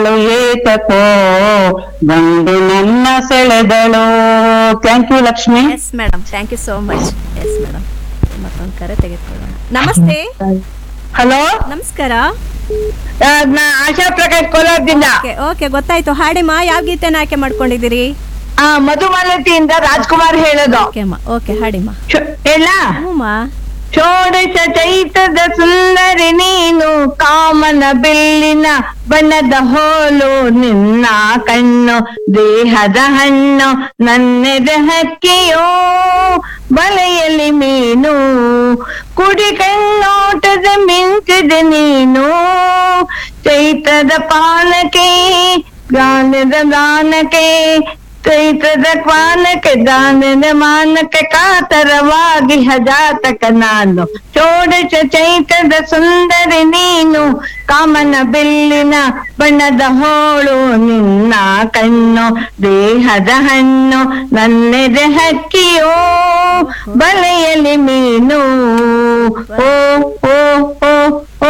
ಅವಳು ಏತಕೋ ಗಂಡು ನನ್ನ ಸೆಳೆದಳು thank you Lakshmi yes madam thank you so much yes madam ಮತ್ತೊಂದು ಕರೆ ತೆಗೆದುಕೊಳ್ಳೋಣ ನಮಸ್ತೆ ಹಲೋ ನಮಸ್ಕಾರ ಆಶಾ ಪ್ರಕಾಶ್ ಕೋಲಾರದಿಂದ ಓಕೆ ಓಕೆ ಗೊತ್ತಾಯ್ತು ಹಾಡಿಮ್ಮ ಯಾವ ಗೀತೆನ ಆಯ್ಕೆ ಮಾಡ್ಕೊಂಡಿದ್ದೀರಿ ಆ ಮಧುಮಾಲತಿಯಿಂದ ರಾಜ್ಕುಮಾರ್ ಹೇಳೋದು ಓಕೆ ಅಮ್ಮ ಓಕೆ ಹಾಡಿಮ್ಮ ಶೋ- ಹೇಳ ಹ್ಞೂಮ್ಮ ಷೋಡಶ ಚೈತದ ಸುಂದರಿ ನೀನು ಕಾಮನ ಬಿಲ್ಲಿನ ಬಣ್ಣದ ಹೋಲು ನಿನ್ನ ಕಣ್ಣು ದೇಹದ ಹಣ್ಣು ನನ್ನೆದೆ ಹಕ್ಕಿಯೋ ಬಲೆಯಲ್ಲಿ ಮೀನು ಕುಡಿ ಕಣ್ಣೋಟದ ಮಿಂಚಿದೆ ನೀನು ಚೈತ್ರದ ಪಾನಕೆ ಗಾನದ ದಾನಕೆ ಚೈತ್ರದ ಕ್ವಾನಕ್ಕೆ ದಾನದ ಮಾನಕ್ಕೆ ಕಾತರವಾಗಿ ಹಜಾತಕ ನಾನು ಚೋಡಚ ಚೈತ್ರದ ಸುಂದರಿ ನೀನು ಕಾಮನ ಬಿಲ್ಲಿನ ಬಣ್ಣದ ಹೋಳು ನಿನ್ನ ಕಣ್ಣು ದೇಹದ ಹಣ್ಣು ನನ್ನೆದೆ ಹಕ್ಕಿಯೋ ಬಲೆಯಲ್ಲಿ ಮೀನು ಓ ಓ ಓ ಓ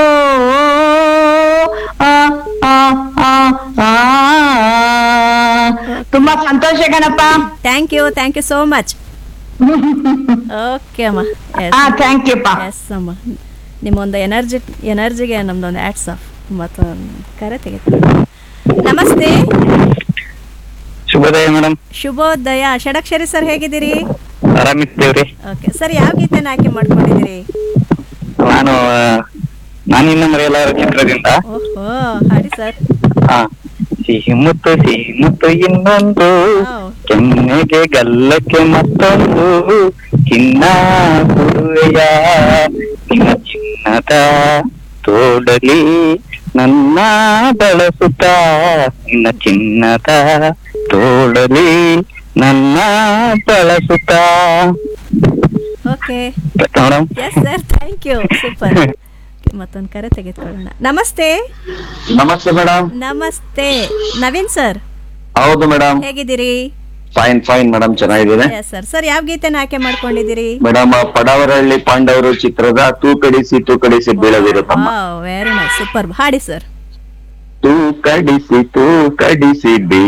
ಆ ಆ ಆ ಆ ತುಂಬಾ ಸಂತೋಷ ಗಣಪ thank you thank you so much okay ಅಮ್ಮ ಹಾ ಥ್ಯಾಂಕ್ ಯು ಪಾ ಎಸ್ ಅಮ್ಮ ನಿಮ್ಮೊಂದು ಎನರ್ಜಿ ಎನರ್ಜಿಗೆ ನಮ್ದೊಂದು ಆ್ಯಡ್ಸ್ ಆಫ್ ಮತ್ತೊಂದು ಕರೆ ತೆಗೆದುಕೊಳ್ಳೋಣ ನಮಸ್ತೆ ಶುಭೋದಯ ಮೇಡಮ್ ಶುಭೋದಯ ಷಡಕ್ಷರಿ ಸರ್ ಹೇಗಿದ್ದೀರಿ ಆರಾಮಿದ್ದೇವ್ರಿ ಓಕೆ ಸರ್ ಯಾವ ಗೀತೆನ ಆಯ್ಕೆ ಮಾಡ್ಕೊಂಡಿದ್ದೀರಿ ನಾನು ಆ, ನಾನಿನ್ನ ಮರೆಯಲಾರ ಚಿತ್ರದಿಂದ ಓಹೋ ಹಾಡಿ ಸರ್ ಹಾ ಸಿಹಿ ಮುತ್ತು ಸಿಹಿ ಮುತ್ತು ಇನ್ನೊಂದು ವಾವ್. ಕೆನ್ನೆಗೆ ಗಲ್ಲಕ್ಕೆ ಮತ್ತೊಂದು ಚಿನ್ನ ಕೊಡುವೆಯ ನಿನ್ನ ಚಿನ್ನದ ತೋಡಲಿ ನನ್ನ ಬಳಸುತ್ತ ನಿನ್ನ ಚಿನ್ನದ ತೋಡಲಿ ನನ್ನ ಬಳಸುತ್ತ okay madam yes sir thank you super ಮತ್ತೊಂದು ಕರೆ ತೆಗೆದುಕೊಳ್ಳೋಣ ನಮಸ್ತೆ ನಮಸ್ತೆ ಮೇಡಮ್ ನಮಸ್ತೆ ನವೀನ್ ಸರ್ ಹೌದು ಮೇಡಮ್ ಹೇಗಿದ್ದೀರಿ ಫೈನ್ ಫೈನ್ ಮೇಡಮ್ ಚೆನ್ನಾಗಿದೆ ಎಸ್ ಸರ್ ಸರ್ ಯಾವ ಗೀತೆನ ಆಯ್ಕೆ ಮಾಡ್ಕೊಂಡಿದ್ದೀರಿ ಮೇಡಮ್ ಪಡವರಹಳ್ಳಿ ಪಾಂಡವರು ಚಿತ್ರದ ತೂಕಡಿಸಿ ತೂಕಡಿಸಿ ಬೀಳದಿರು ತಮ್ಮ ವೆರಿ ನೈಸ್ ಸೂಪರ್ ಹಾಡಿ ಸರ್ ತೂಕಡಿಸಿ ತೂಕಡಿಸಿ ಬೀ